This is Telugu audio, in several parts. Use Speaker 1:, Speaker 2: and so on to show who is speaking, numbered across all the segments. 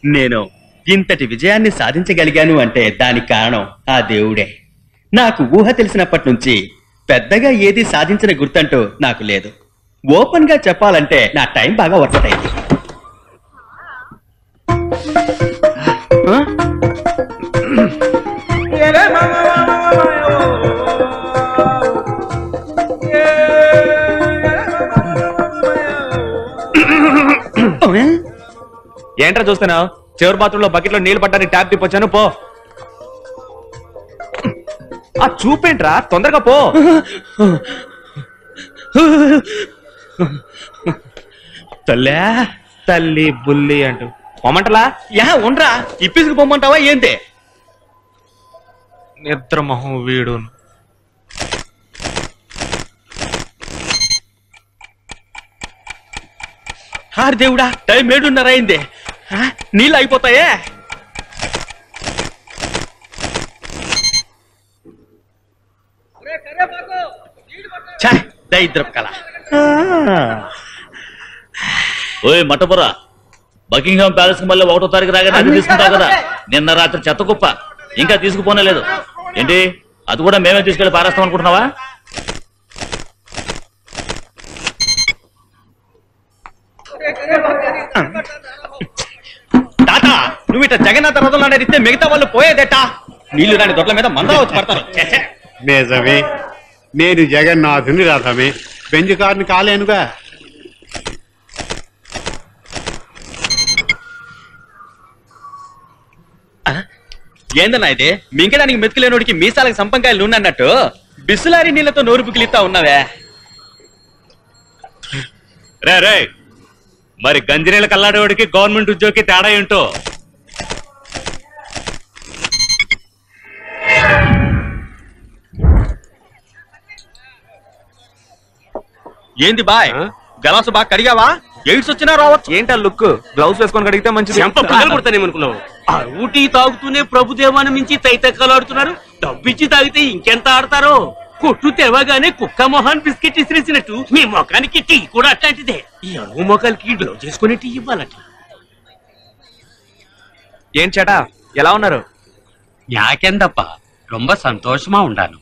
Speaker 1: నేను ఇంతటి విజయాన్ని సాధించగలిగాను అంటే దానికి కారణం ఆ దేవుడే నాకు ఊహ తెలిసినప్పటి నుంచి పెద్దగా ఏది సాధించిన గుర్తంటూ నాకు లేదు ఓపెన్ గా చెప్పాలంటే నా టైం బాగా వర్కౌట్ అయింది ఆ?
Speaker 2: ఏంట్రా చూస్తున్నావు చివరి బాత్రూమ్ లో బకెట్ లో నీళ్లు పట్టడానికి ట్యాప్ తిప్పొచ్చాను పో ఆ చూపేంట్రా తొందరగా పో
Speaker 1: తల్లే
Speaker 2: తల్లి బుల్లి అంటూ పొమ్మంటలా
Speaker 1: యా ఉండరా ఇప్పిసుకు పొమ్మంటావా ఏంటి
Speaker 2: నిద్ర మొహం వీడు
Speaker 1: హార్ దేవుడా టైం ఏడున్నర అయింది ఆ, నీళ్ళు అయిపోతాయే ఛ, దరిద్రపు కళ
Speaker 3: ఓయ్ మటపురా బకింగ్హామ్ ప్యాలెస్ కి మళ్ళీ ఒకటో తారీఖు రాగానే అది తీసుకుంటావు కదా నిన్న రాత్రి చెత్త కుప్ప ఇంకా తీసుకుపోనే లేదు ఏంటి అది కూడా మేమే తీసుకెళ్లి పారేస్తాం అనుకుంటున్నావా
Speaker 1: తాత నువ్వు ఇట్లా జగన్నాథ రథం నడిస్తే మిగతా వాళ్ళు పోయేదేటా నీళ్లు రాని దొడ్ల మీద మందా వచ్చి పడతారు ఛే, ఛే.
Speaker 4: నిజమే నేను జగన్నాథుని రథమే బెంజ్ కారుని కాలేనుగా
Speaker 1: ఏందన్నా ఇది మింగడానికి మెతుకులేనోడికి మీసాలకు సంపంకాయలు నూనె బిస్సులారి నీళ్లతో నోరు పుకిలిస్తా ఉన్నావే
Speaker 3: రే రే మరి గంజినీళ్ళ కల్లాడేవాడికి గవర్నమెంట్ ఉద్యోగికి తేడా ఏంటో
Speaker 1: ఏంది బాయ్
Speaker 2: ఆ?
Speaker 1: గలాసు బాగా కడిగావా ఎయిడ్స్ వచ్చినా రావచ్చు
Speaker 2: ఏంటా లుక్ గ్లౌస్ వేసుకొని కడిగితే మంచిది
Speaker 5: కొడతానేమనుకున్నావు అరువు టీ తాగుతూనే ప్రభుదేవాన్ని మించి తైతక్కలాడుతున్నారు డబ్బిచ్చి తాగితే ఇంకెంత ఆడతారో కొట్టు తెవగానే కుక్క మొహాన్ బిస్కెట్ ఇసిరేసినట్టు మీ మొఖానికి టీ కూడా అట్లాంటిదే ఈ అరువు మొఖాలకి గ్లౌ చేసుకుని టీ ఇవ్వాలట
Speaker 2: ఏం చేటా ఎలా ఉన్నారు
Speaker 5: యాకెందప్ప రొంబ సంతోషమా ఉండాను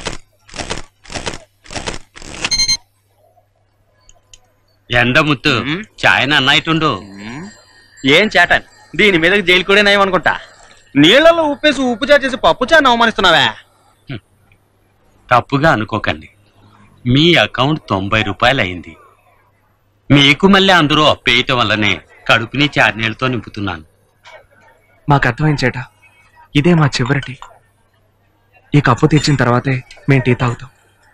Speaker 5: ఎండముత్తు
Speaker 1: మ్.
Speaker 5: చాయన అన్నాయిటుండు
Speaker 1: ఏం చేటాన్ దీని మీద జైలు కూడా నయం అనుకుంటా నీళ్లలో ఉప్పేసి ఉప్పు చేసి పప్పు చాన్ని అవమానిస్తున్నావా
Speaker 5: తప్పుగా అనుకోకండి మీ అకౌంట్ తొంభై రూపాయలు అయింది మీకు మళ్ళీ అందరూ అప్పేయటం వల్లనే కడుపుని చార్నీళ్ళతో నింపుతున్నాను
Speaker 2: మాకు అర్థమైంది చేట ఇదే మా చివరి టీ ఈ కప్పు తెచ్చిన తర్వాతే మేము టీ తాగుతాం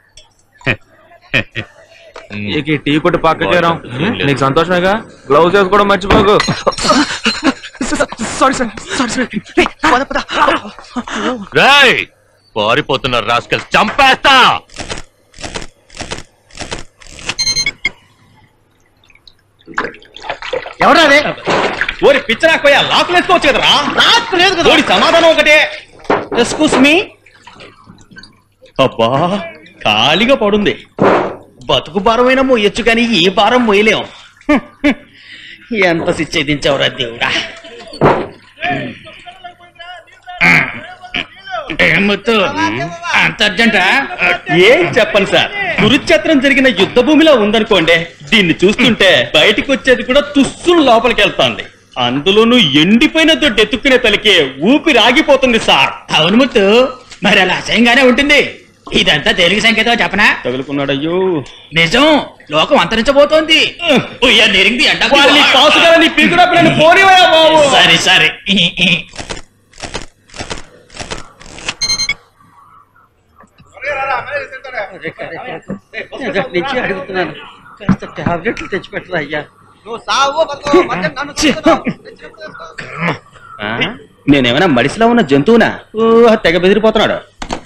Speaker 2: ఇక ఈ టీ కొట్టు పక్కకే రా నీకు సంతోషమేగా గ్లౌజ్ వేసుకోవడం మర్చిపోకు సారీ సార్ సారీ సార్
Speaker 3: రేయ్ పారిపోతున్నారు రాస్కల్ చంపేస్తా
Speaker 1: ఎవరాదే ఓరి పిచ్చరాకపోయా లాకులు వేసుకోవచ్చు కదరా నాకు లేదు కదా ఓడి సమాధానం ఒకటే ఎక్స్కూస్ మీ అబ్బా ఖాళీగా పడుంది బతుకు భారమైన మోయొచ్చు కానీ ఈ భారం మోయలేం హ్మ్, హ్మ్. ఎంత శిక్షేదించవరా దేవుడా అంత అర్జెంటా ఏం చెప్పను సార్ కురుక్షేత్రం జరిగిన యుద్ధ భూమిలో ఉందనుకోండి దీన్ని చూస్తుంటే బయటికి వచ్చేది కూడా తుస్సులు లోపలికి వెళ్తాంది అందులోనూ ఎండిపోయిన దొడ్డు ఎత్తుక్కునే తలకి ఊపిరి ఆగిపోతుంది సార్
Speaker 6: అవును ముత్తు మరి అలా అసహ్యంగానే ఉంటుంది ఇదంతా తెలుగు సంకేతం చెప్పనా
Speaker 1: తగులుకున్నాడయ్యో
Speaker 6: నిజం లోకం అంతరించబోతోంది ఉయ్య నెరింది అంట
Speaker 1: వాళ్ళని కాసుగాలని పీకుడప్పుడు నేను పోనివయ్యా బాబు
Speaker 6: సరే సరే
Speaker 1: నుంచి అడుగుతున్నాను కాస్త టాబ్లెట్లు తెచ్చిపెట్టరా అయ్యా నేనేమైనా మడిసిలో ఉన్న జంతువునా ఓ తెగ బెదిరిపోతున్నాడు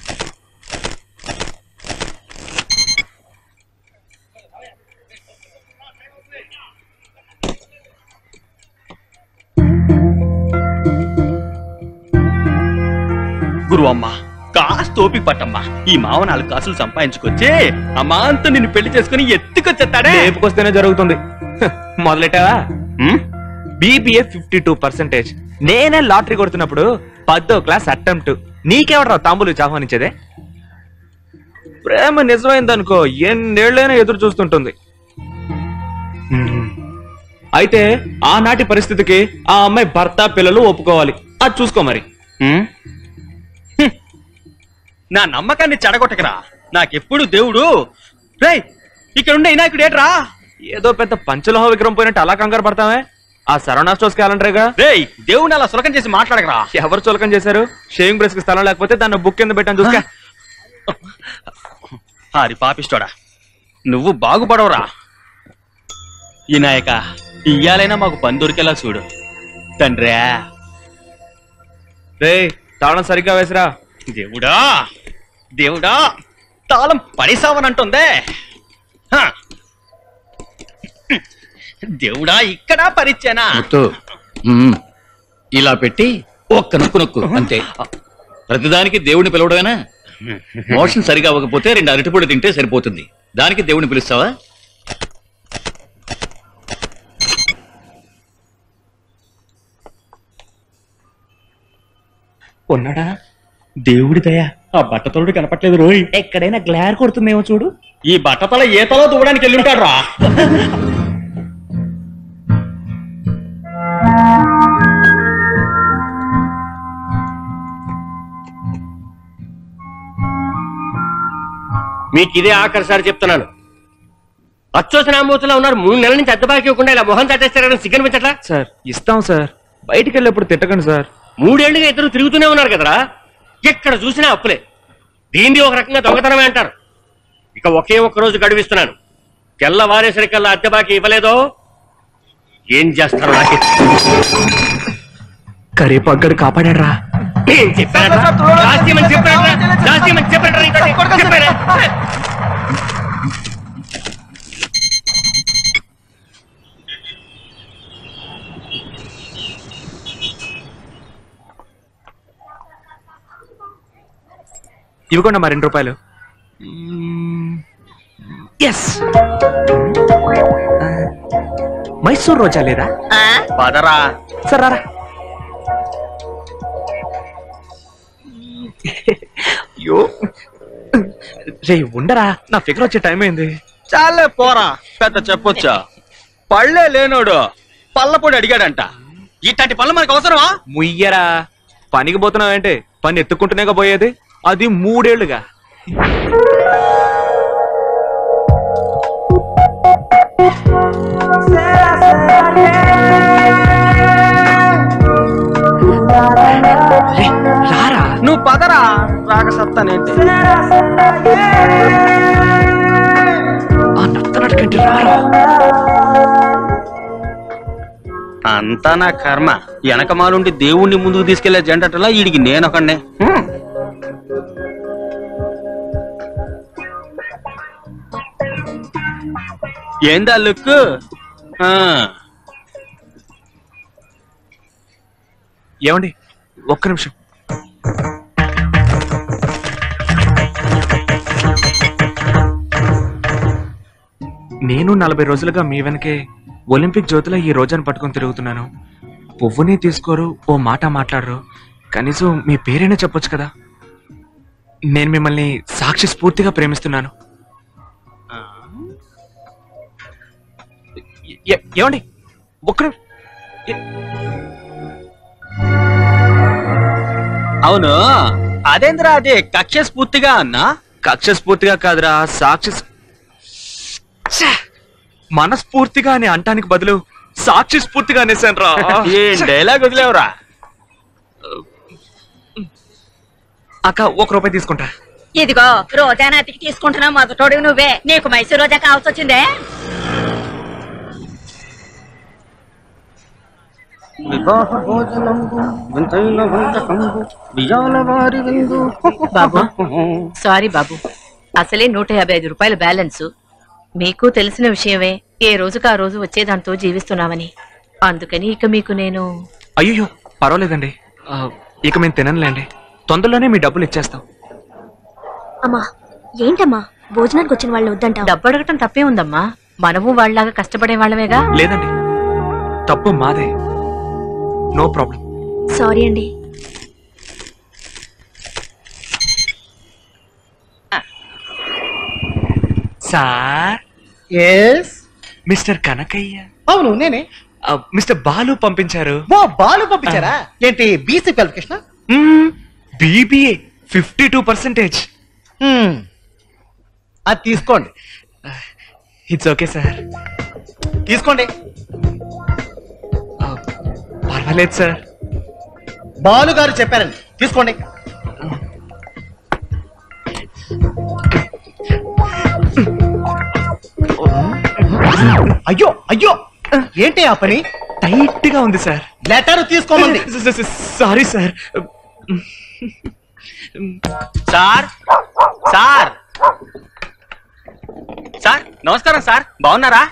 Speaker 1: గురువమ్మ కాస్త ఓపిక పట్టమ్మా ఈ మావ నాలుగు కాసులు సంపాదించుకొచ్చి అమాంత నిన్ను పెళ్లి చేసుకుని ఎత్తుకొచ్చేస్తాడే
Speaker 2: రేపుకొస్తేనే జరుగుతుంది హ, మొదలెట్టావా
Speaker 1: ఉమ్?
Speaker 2: బీబీఏ ఫిఫ్టీ టూ పర్సెంటేజ్ నేనే లాటరీ కొడుతున్నప్పుడు పదో క్లాస్ అటెంప్ట్ నీకెవడరా తాంబూలు ఆహ్వానించేదే ప్రేమ నిజమైందనుకో ఎన్నేళ్ళైనా ఎదురు చూస్తుంటుంది హ్మ్. అయితే ఆనాటి పరిస్థితికి ఆ అమ్మాయి భర్త పిల్లలు ఒప్పుకోవాలి అది చూసుకో మరి
Speaker 1: హ్మ్? హ్మ్. నా నమ్మకాన్ని చెడగొట్టకరా నాకెప్పుడు దేవుడు రేయ్ ఇక్కడ ఉండే వినాయకుడు ఏట్రా
Speaker 2: ఏదో పెద్ద పంచలోహ విగ్రహం పోయినట్టు అలా కంగారు పడతావే ఆ సరవణా స్టోర్స్ క్యాలెండరేగా
Speaker 1: రేయ్ దేవుడిని అలా సులకం చేసి మాట్లాడకరా
Speaker 2: ఎవరు చులకం చేశారు షేవింగ్ బ్రష్ కి స్థలం లేకపోతే దాన్ని బుక్ కింద పెట్టాను చూసుకో
Speaker 1: హరి పాపిస్తోడా నువ్వు బాగుపడవురా ఈ నాయక ఇయ్యాలైనా మాకు పని దొరికేలా చూడు తండ్రా
Speaker 2: రే తాళం సరిగ్గా వేసిరా
Speaker 1: దేవుడా దేవుడా తాళం పడిసావనంటుందే హ. దేవుడా ఇక్కడ పరిచ్చానా
Speaker 3: ముత్తు మ్మ్. ఇలా పెట్టి ఒక్క నొక్కు నొక్కు అంతే ప్రతిదానికి దేవుడిని పిలవడమేనా మోషన్ సరిగా అవ్వకపోతే రెండు అరటిపొడి తింటే సరిపోతుంది దానికి దేవుడిని పిలుస్తావా
Speaker 2: ఉన్నాడా
Speaker 1: దేవుడి దయ ఆ బట్టతలుడు కనపట్లేదు రోయ్
Speaker 2: ఎక్కడైనా గ్లార్ కొడుతుందేమో చూడు
Speaker 1: ఈ బట్టతల ఈతలో దూవడానికి వెళ్ళుంటాడు రా
Speaker 5: మీకు ఇదే ఆఖరిసారి చెప్తున్నాను అచ్చోసనామూర్తిలో ఉన్నారు మూడు నెలల నుంచి అద్దె బాకీ ఇవ్వకుండా ఇలా మొహం తట్టేస్తారని సిగ్గనిపించట్లా
Speaker 2: సార్ ఇస్తాం సార్ బయటికి వెళ్ళేప్పుడు తిట్టకండి సార్
Speaker 5: మూడేళ్లుగా ఇద్దరు తిరుగుతూనే ఉన్నారు కదరా ఎక్కడ చూసినా అప్పులే దీన్ని ఒక రకంగా దొంగతనమే అంటారు ఇక ఒకే ఒక్క రోజు గడువిస్తున్నాను తెల్లవారేసరికల్లా అద్దె బాకీ ఇవ్వలేదో ఏం చేస్తారో నాకే
Speaker 2: కరేపగ్గడు కాపాడారా
Speaker 5: నేను చెప్పానా రాజీమని చెప్పానా రాజీమని చెప్పానా ఇంకోటి? చెప్పానా?
Speaker 2: ఇవ్వకుండా మా రెండు రూపాయలు ఎస్ మైసూర్ రోజా లేదా
Speaker 1: పదరా
Speaker 2: సార్ రారా అయ్యో రే ఉండరా నా ఫిగర్ వచ్చే టైం అయింది
Speaker 1: చాలే పోరా పెద్ద చెప్పొచ్చా పళ్ళే లేనోడు పళ్ళపొడి అడిగాడంట ఇట్లాంటి పళ్ళు మనకు అవసరమా
Speaker 2: ముయ్యరా పనికి పోతున్నావంటే పని ఎత్తుకుంటూనేగా పోయేది అది మూడేళ్లుగా రే, రారా
Speaker 1: నువ్వు పదరా రాక సత్తానేంటి
Speaker 2: ఆ నత్తనట్టుకంటే రారా
Speaker 1: అంతా నా కర్మ వెనకమాలుండి దేవుణ్ణి ముందుకు తీసుకెళ్లే జంటలా ఈడికి నేనొకండి ఏందా లుక్ ఆ,
Speaker 2: ఏమండి ఒక్క నిమిషం నేను నలభై రోజులుగా మీ వెనకే ఒలింపిక్ జ్యోతిలో ఈ రోజును పట్టుకొని తిరుగుతున్నాను పువ్వుని తీసుకోరు ఓ మాట మాట్లాడరు కనీసం మీ పేరైనా చెప్పొచ్చు కదా నేను మిమ్మల్ని సాక్షి స్ఫూర్తిగా ప్రేమిస్తున్నాను ఏ- ఏమండి ఒక్క నిమిషం.
Speaker 1: అవును అదేంద్రా అదే కక్ష స్ఫూర్తిగా అన్నా
Speaker 2: కక్ష స్ఫూర్తిగా కాదురా సాక్షి స్- ఛే! మనస్ఫూర్తిగా అని అంటానికి బదులు సాక్షి స్ఫూర్తిగా అనేసాను రా
Speaker 1: ఏం డైలాగ్ వదిలేవురా
Speaker 2: అక్క ఒక రూపాయి తీసుకుంటా
Speaker 7: ఇదిగో రోజా నతికి తీసుకుంటున్నావు మొదటోడు నువ్వే నీకు మైసూర్ రోజా కావాల్సి వచ్చిందే బాబు సారీ బాబు అసలే నూట యాభై ఐదు రూపాయల బ్యాలెన్స్ మీకు తెలిసిన విషయమే ఏ రోజుకు ఆ రోజు వచ్చేదాంతో జీవిస్తున్నామని అందుకని ఇక మీకు నేను
Speaker 2: అయ్యో పర్వాలేదండి ఆ, ఇక మేము తిననులేండి తొందరలోనే మీ డబ్బులు ఇచ్చేస్తాం
Speaker 8: అమ్మా ఏంటమ్మా భోజనానికి వచ్చిన వాళ్ళు వద్దంటావు
Speaker 7: డబ్బు అడగటం తప్పే ఉందమ్మా మనము వాళ్ళలాగా కష్టపడే వాళ్ళమేగా
Speaker 2: లేదండి తప్పు మాదే నో ప్రాబ్లం
Speaker 8: సారీ అండి
Speaker 2: సార్
Speaker 9: ఎస్
Speaker 2: మిస్టర్ కనకయ్య
Speaker 9: అవును నేనే
Speaker 2: ఆ, మిస్టర్ బాలు పంపించారు
Speaker 9: ఓ బాలు పంపించారా ఏంటి BC qualification
Speaker 2: BBA fifty two percentage
Speaker 9: అది తీసుకోండి
Speaker 2: ఇట్స్ ఓకే సార్
Speaker 9: తీసుకోండి
Speaker 2: పర్వాలేదు సార్
Speaker 9: బాలు గారు చెప్పారండి తీసుకోండి అయ్యో అయ్యో ఏంటి ఆ పని
Speaker 2: టైట్ గా ఉంది సార్
Speaker 9: లెటర్ తీసుకోమంది
Speaker 2: sorry sir
Speaker 5: sir sir sir నమస్కారం సార్ బాగున్నారా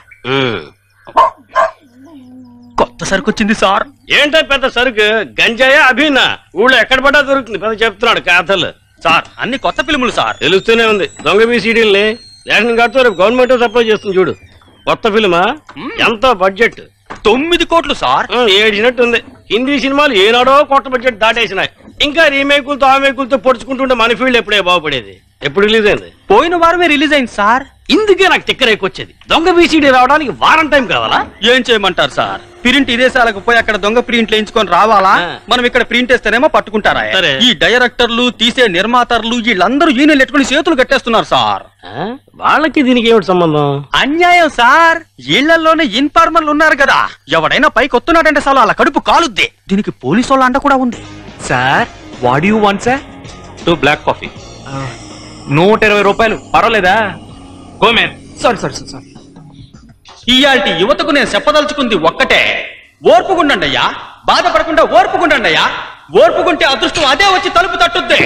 Speaker 5: కొత్త సరుకు వచ్చింది సార్
Speaker 10: ఏంటో పెద్ద సరుకు గంజాయా అభినా ఊళ్ళో ఎక్కడ పడ్డా దొరుకుతుంది పెద్ద చెప్తున్నాడు కథలు
Speaker 5: సార్ అన్ని కొత్త ఫిల్ములు సార్
Speaker 10: తెలుస్తూనే ఉంది దొంగ బీసీడీల్ని రేషన్ కార్డుతో రేపు గవర్నమెంట్ సప్లై చేస్తుంది చూడు కొత్త ఫిల్మా ఎంతో బడ్జెట్
Speaker 5: తొమ్మిది కోట్లు సార్
Speaker 10: ఏడిచినట్టుంది హిందీ సినిమాలు ఏనాడో కొత్త బడ్జెట్ దాటేసినాయి ఇంకా రీమేకులతో ఆమేకులతో పొడుచుకుంటుంటే మన ఫీల్డ్ ఎప్పుడే బాగుపడేది ఎప్పుడు రిలీజ్ అయింది
Speaker 5: పోయిన వారమే రిలీజ్ అయింది సార్
Speaker 10: ఇందుకే నాకు తిక్కర వచ్చేది దొంగ బీసీడీ రావడానికి వారం టైం కావాలా
Speaker 5: ఏం చేయమంటారు సార్ ప్రింట్ ఇదేశాలకు పోయి అక్కడ దొంగ ప్రింట్లు వేయించుకొని రావాలా
Speaker 10: ఆ.
Speaker 5: మనం ఇక్కడ ప్రింట్ వేస్తేనేమో పట్టుకుంటారా
Speaker 10: సరే.
Speaker 5: ఈ డైరెక్టర్లు తీసే నిర్మాతలు వీళ్ళందరూ ఈయన ఎట్టుకుని చేతులు కట్టేస్తున్నారు సార్
Speaker 10: ఆ? వాళ్ళకి దీనికి ఏమిటి సంబంధం
Speaker 5: అన్యాయం సార్ ఇళ్లలోనే ఇన్ఫార్మర్లు ఉన్నారు కదా ఎవడైనా పైకి వస్తున్నాడంటే అసలు అలా కడుపు కాలుద్ది దీనికి పోలీసు వాళ్ళ అండ కూడా ఉంది
Speaker 2: sir what you want sir
Speaker 5: two black coffee
Speaker 2: నూట ఇరవై రూపాయలు పర్వాలేదా గోమెన్ సారీ సారీ సారీ
Speaker 5: ఇయాల్టి యువతకు నేను చెప్పదలుచుకుంది ఒక్కటే ఓర్పుకుండండి అయ్యా బాధపడకుండా ఓర్పుకుండండి అయ్యా ఓర్పుకుంటే అదృష్టం అదే వచ్చి తలుపు తట్టుద్ది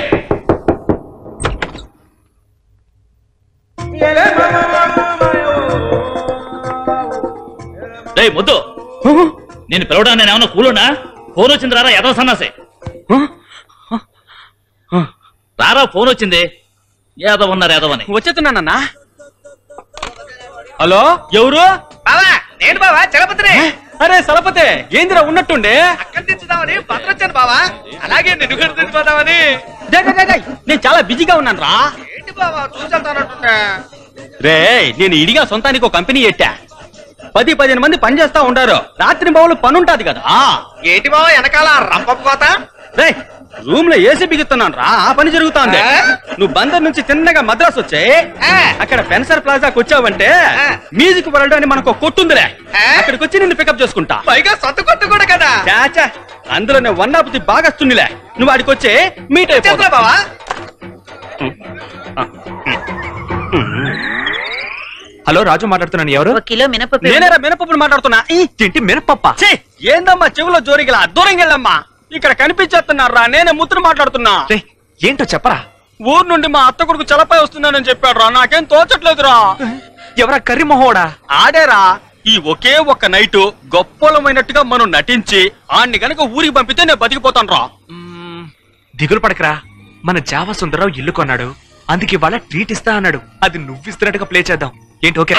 Speaker 3: రే ముద్దు నేను పిలవడానికి నేను ఏమన్నా కూలోనా ఫోన్ వచ్చింది రారా ఎదో సన్నాసే రారా ఫోన్ వచ్చింది ఏదో ఉన్నారు ఏదో అని
Speaker 5: వచ్చేస్తున్నానన్నా హలో ఎవరు
Speaker 9: నేను బావా చలపతిని
Speaker 5: అరే సలపతే ఏందిరా ఉన్నట్టుండే
Speaker 9: అక్కడిదామని భద్రొచ్చాను బావా అలాగే నిన్ను కూడా తినిపోదామని
Speaker 5: డేయ్, డేయ్, డేయ్, డేయ్, నేను చాలా బిజీగా ఉన్నాను రా
Speaker 9: ఏంటి బావా చూసేస్తానంటున్నా
Speaker 5: రే నేను ఇడిగా సొంతానికి ఒక కంపెనీ ఎట్టా పది పదిహేను మంది పని చేస్తా ఉంటారు రాత్రి బావులు పని ఉంటది కదా
Speaker 9: ఏంటి బావా వెనకాల రంపపు కోత
Speaker 5: రే రూమ్ లో ఏసీ బిగుతున్నాను రా ఆ పని జరుగుతోంది
Speaker 9: ఆ?
Speaker 5: నువ్వు బందర్ నుంచి తిన్నగా మద్రాసు వచ్చాయి
Speaker 9: ఆ.
Speaker 5: అక్కడ పెన్సర్ ప్లాజాకి వచ్చావంటే
Speaker 9: ఆ.
Speaker 5: మ్యూజిక్ వరల్డ్ అని మనకు ఒక కొట్టుందిలే
Speaker 9: ఆ?
Speaker 5: అక్కడికి వచ్చి నిన్ను పికప్ చేసుకుంటా
Speaker 9: పైగా సొంత కొట్టు కూడా కదా
Speaker 5: చాచా అందులో నేను వన్ ఆఫ్ ది బాగా వస్తుందిలే నువ్వు వాడికి వచ్చి మీట్
Speaker 9: చేస్తా
Speaker 5: అయిపోతా
Speaker 9: బావా
Speaker 2: హలో రాజు మాట్లాడుతున్నాను ఎవరు
Speaker 7: ఒక కిలో మినపప్పు
Speaker 5: నేనేరా మినపప్పులు మాట్లాడుతున్నా ఈ,
Speaker 2: ఏంటి మినపప్ప
Speaker 5: ఛీ, ఏందమ్మా చెవులో జోరిగిలా దూరం వెళ్ళమ్మా ఇక్కడ కనిపించేస్తున్నారా నేనే ముద్దురు మాట్లాడుతున్నా
Speaker 2: రే ఏంటో చెప్పరా
Speaker 5: ఊరు నుండి మా అత్త కొడుకు చలపై వస్తున్నానని చెప్పాడు రా నాకేం తోచట్లేదురా
Speaker 2: ఎవరా కర్రీ మొహోడా
Speaker 5: ఆడేరా ఈ ఒకే ఒక్క నైట్ గొప్పలమైనట్టుగా మనం నటించి ఆడిని గనక ఊరికి పంపితే నేను బతికిపోతాను రా
Speaker 2: మ్మ్, దిగులు పడకరా మన జావా సుందరరావు ఇల్లు కొన్నాడు అందుకే ఇవాళ ట్రీట్ ఇస్తా అన్నాడు అది నువ్వు ఇస్తున్నట్టుగా ప్లే చేద్దాం ఏంటి ఓకే